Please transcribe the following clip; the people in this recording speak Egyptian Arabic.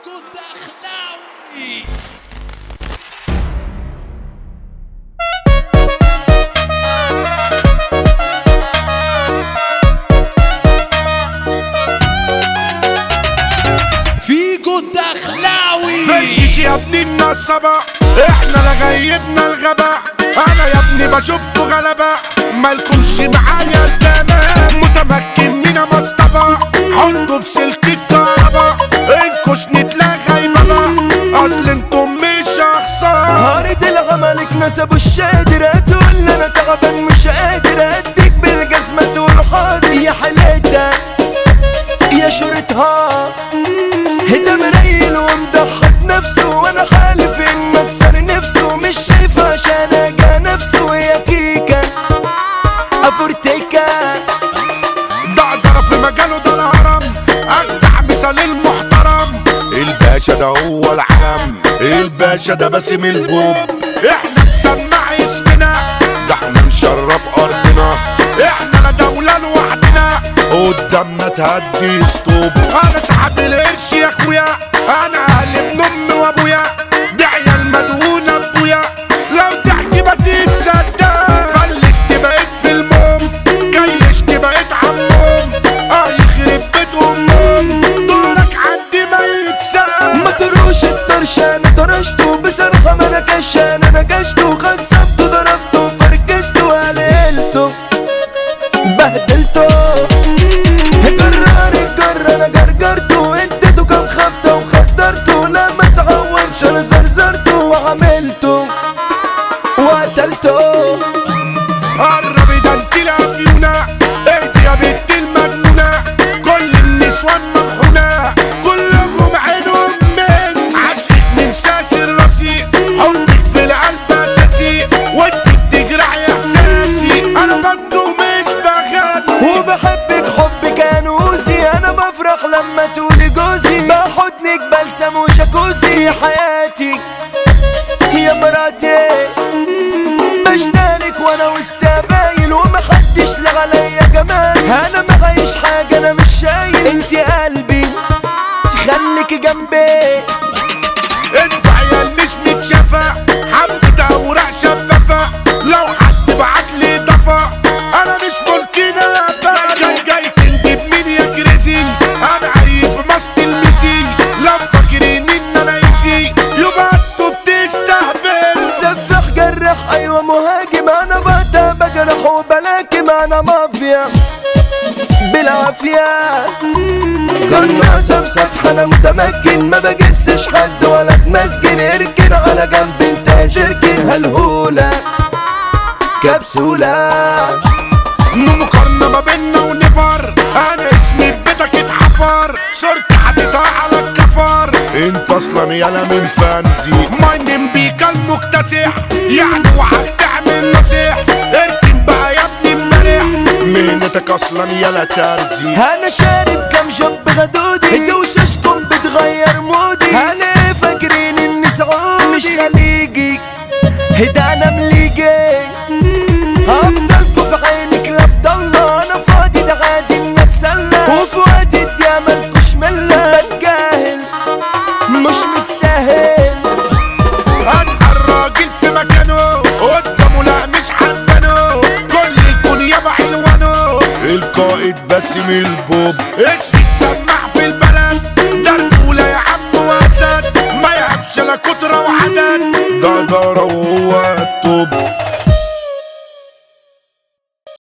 الدخلاوي فيجو الدخلاوي فتش يا ابني النصبة احنا لغيبنا الغباء انا يا ابني بشوفكوا غلبة مالكمش معايا التمام متمكن من مصطفى حطوا في سلك الكهرباء انكوش نتلاقى بابا اصل انتم مش اخسار هارد الغملك نسب الشادر تقول انا تعبان مش قادر اديك بالجزمة تقول حاضر يا حليتها يا شرطها هدا مريل ومضحك نفسه وانا خالف ان اكسر نفسه مش شايف عشان اجا نفسه يا كيكا افورتيكا دعدرة في مجاله ده الهرم اجدع مثال المحترم الباشا ده هو العلم الباشا ده باسم البوب احنا نسمع اسمنا ده احنا نشرف ارضنا احنا لا دولة لوحدنا قدامنا تهدي ستوب انا سحب القرش يا اخويا انا اهل ابن امي وابويا ده عيال مدهونة ابويا لو تحكي ما تتصدق فلست بقيت في الموم جيشت بقيت عمهم اه يخرب بيت امهم دورك عندي ما يتسال ما تروش الطرش انا طرشته بصراحة ما انا كشان انا كشته خسبته ضربته فركشته قللته بهدلته جرار الجر انا جرجرته اديته كام خبطة وخدرته لا ما تعورش انا زرزرته وعملته وقتلته قرب ده انت الافيونة اهدي يا بنت المجنونة كل النسوان ممحونة كلهم عينهم من عشقك من ساس الراسي حبك في القلب اساسي وانت بتجرح احساسي انا برضه مش بغني وبحبك حب كانوسي انا بفرح لما تقولي جوزي بحضنك بلسم وشاكوزي يا حياتي يا مراتي بشترك وانا واستباين ومحدش لا عليا جمال انا ما غايش حاجه انا مش شايل انت قلبي خليك جنبي انت عيال مش متشافة حبة اوراق شفافة لو حد بعت لي ضفا انا مش ممكن ابقى جاي جاي تندب مين يا كريزي انا عارف مست المسي لو فاكرين ان انا يجي يبقى انتوا بتستهبل سفح جرح ايوه مهاجم انا بقى بجرح وبلاكم انا مافيا بالعافية قناصة في سطح انا متمكن ما بجسش حد ولا اتمسكن اركن على جنب انت شركن هالهولة كبسولة مقارنة ما بينا ونفر انا اسمي بيتك اتحفر صرت حاططها على الكفر انت اصلا يالا من فانزي ماين بيك المكتسح يعني وعك تعمل نصيح اركن بقى يا ابني امبارح مهنتك اصلا يالا ترزي انا شارب كام شب غدودي وشاشكم بتغير مودي انا فاكرين اني سعودي مش خليجي هدا انا مليجي هفضلكوا في عينك لا بضلة انا فاضي ده عادي اني اتسلى وفي وقت الدنيا مالكوش ملة بتجاهل مش مستاهل ابقى الراجل في مكانه قدامه لا مش حبانه كل الدنيا بعلوانه القائد باسم البوب الست سمع في البلد ده رجولة يا عم واسد ما يهبش لا كترة وعدد ده ضرب